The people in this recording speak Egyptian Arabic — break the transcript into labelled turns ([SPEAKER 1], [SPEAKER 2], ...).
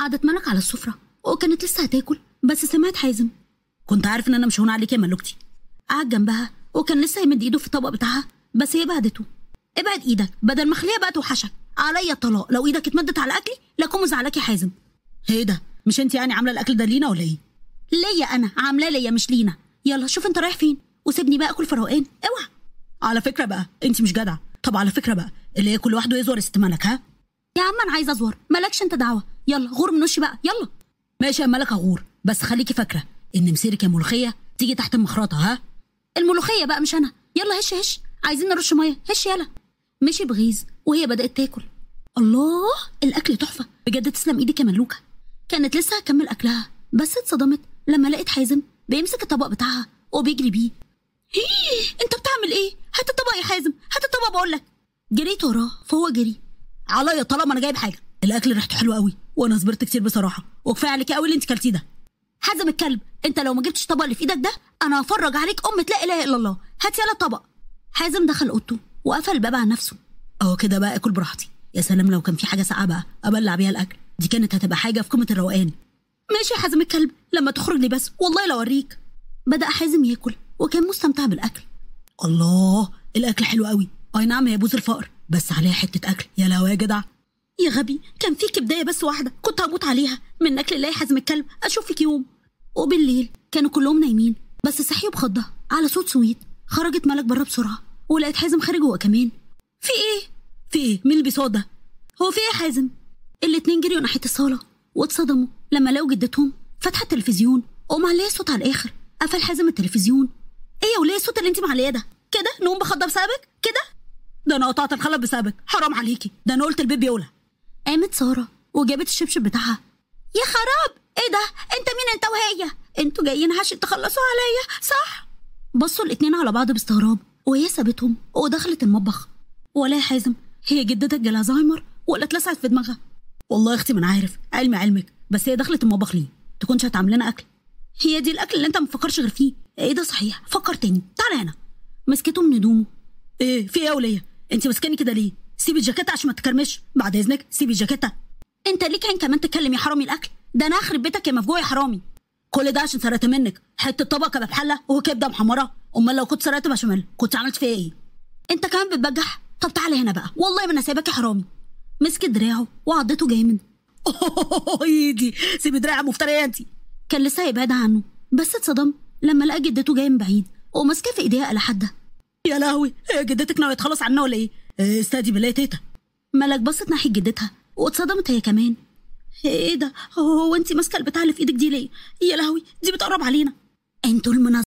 [SPEAKER 1] قعدت ملك على السفرة وكانت لسه هتاكل بس سمعت حازم كنت عارف ان انا مش هون عليك يا ملوكتي قعد جنبها وكان لسه يمد ايده في الطبق بتاعها بس هي بعدته ابعد ايدك بدل ما اخليها بقى توحشك عليا الطلاق لو ايدك اتمدت على اكلي لاكون مزعلاك يا حازم ايه ده مش انت يعني عامله الاكل ده لينا ولا ايه ليا انا عاملاه ليا مش لينا يلا شوف انت رايح فين وسيبني بقى اكل في روقان اوعى على فكره بقى انت مش جدعه طب على فكره بقى اللي ياكل لوحده يزور است ملك ها يا عم انا عايزه ازور مالكش انت دعوه يلا غور من وشي بقى يلا ماشي يا ملك اغور بس خليكي فاكره ان مسيرك يا ملوخيه تيجي تحت المخرطه ها الملوخيه بقى مش انا يلا هش هش عايزين نرش ميه هش يلا مشي بغيظ وهي بدات تاكل الله الاكل تحفه بجد تسلم ايدك يا ملوكه كانت لسه هتكمل اكلها بس اتصدمت لما لقيت حازم بيمسك الطبق بتاعها وبيجري بيه هيه انت بتعمل ايه هات الطبق يا حازم هات الطبق بقول لك جريت وراه فهو جري عليا طالما انا جايب حاجه الاكل ريحته حلوه قوي وانا صبرت كتير بصراحه وكفايه عليكي قوي اللي انت كلتيه ده حازم الكلب انت لو ما جبتش الطبق اللي في ايدك ده انا هفرج عليك ام لا اله الا الله هات يلا الطبق حازم دخل اوضته وقفل الباب على نفسه اهو كده بقى اكل براحتي يا سلام لو كان في حاجه ساقعه بقى ابلع بيها الاكل دي كانت هتبقى حاجه في قمه الروقان ماشي يا حازم الكلب لما تخرج لي بس والله لو اوريك بدا حازم ياكل وكان مستمتع بالاكل الله الاكل حلو قوي اي نعم يا بوز الفقر بس عليها حته اكل يا لهوي يا جدع يا غبي كان فيك بدايه بس واحده كنت هموت عليها من اكل الله يا حازم الكلب اشوفك يوم وبالليل كانوا كلهم نايمين بس صحيوا بخضه على صوت سويت خرجت ملك بره بسرعه ولقيت حازم خارج هو كمان في ايه في ايه مين اللي بيصوت ده هو في ايه يا حازم الاتنين جريوا ناحيه الصاله واتصدموا لما لقوا جدتهم فاتحه التلفزيون ومعليه الصوت على الاخر قفل حازم التلفزيون ايه يا وليه الصوت اللي انت معليه ده كده نقوم بخضه بسببك كده ده انا قطعت الخلب بسببك حرام عليكي ده انا قلت البيب يولع قامت ساره وجابت الشبشب بتاعها يا خراب ايه ده انت مين انت وهي انتوا جايين عشان تخلصوا عليا صح بصوا الاتنين على بعض باستغراب وهي سابتهم ودخلت المطبخ ولا يا حازم هي جدتك جالها زهايمر ولا اتلسعت في دماغها والله يا اختي ما انا عارف علمي علمك بس هي دخلت المطبخ ليه تكونش هتعمل لنا اكل هي دي الاكل اللي انت ما تفكرش غير فيه ايه ده صحيح فكر تاني تعالى هنا مسكته من هدومه ايه في ايه يا وليه انت ماسكاني كده ليه سيبي الجاكيته عشان ما تكرمش بعد اذنك سيبي الجاكيته انت ليك عين كمان تتكلم يا حرامي الاكل ده انا اخرب بيتك يا مفجوع يا حرامي كل ده عشان سرقت منك حته طبق كباب حله وكبده محمره امال لو كنت سرقت بشاميل كنت عملت فيها ايه انت كمان بتبجح طب تعالى هنا بقى والله ما انا سايبك يا حرامي مسك دراعه وعضته جامد ايدي سيبي دراعي مفتريه انت كان لسه هيبعدها عنه بس اتصدم لما لقى جدته جايه من بعيد وماسكه في ايديها على حدها يا لهوي هي جدتك ناويه تخلص عنا ولا ايه؟ إيه، استهدي بالله يا تيتا ملك بصت ناحيه جدتها واتصدمت هي كمان ايه ده هو انت ماسكه البتاع اللي في ايدك دي ليه؟ يا لهوي دي بتقرب علينا انتوا المنظمين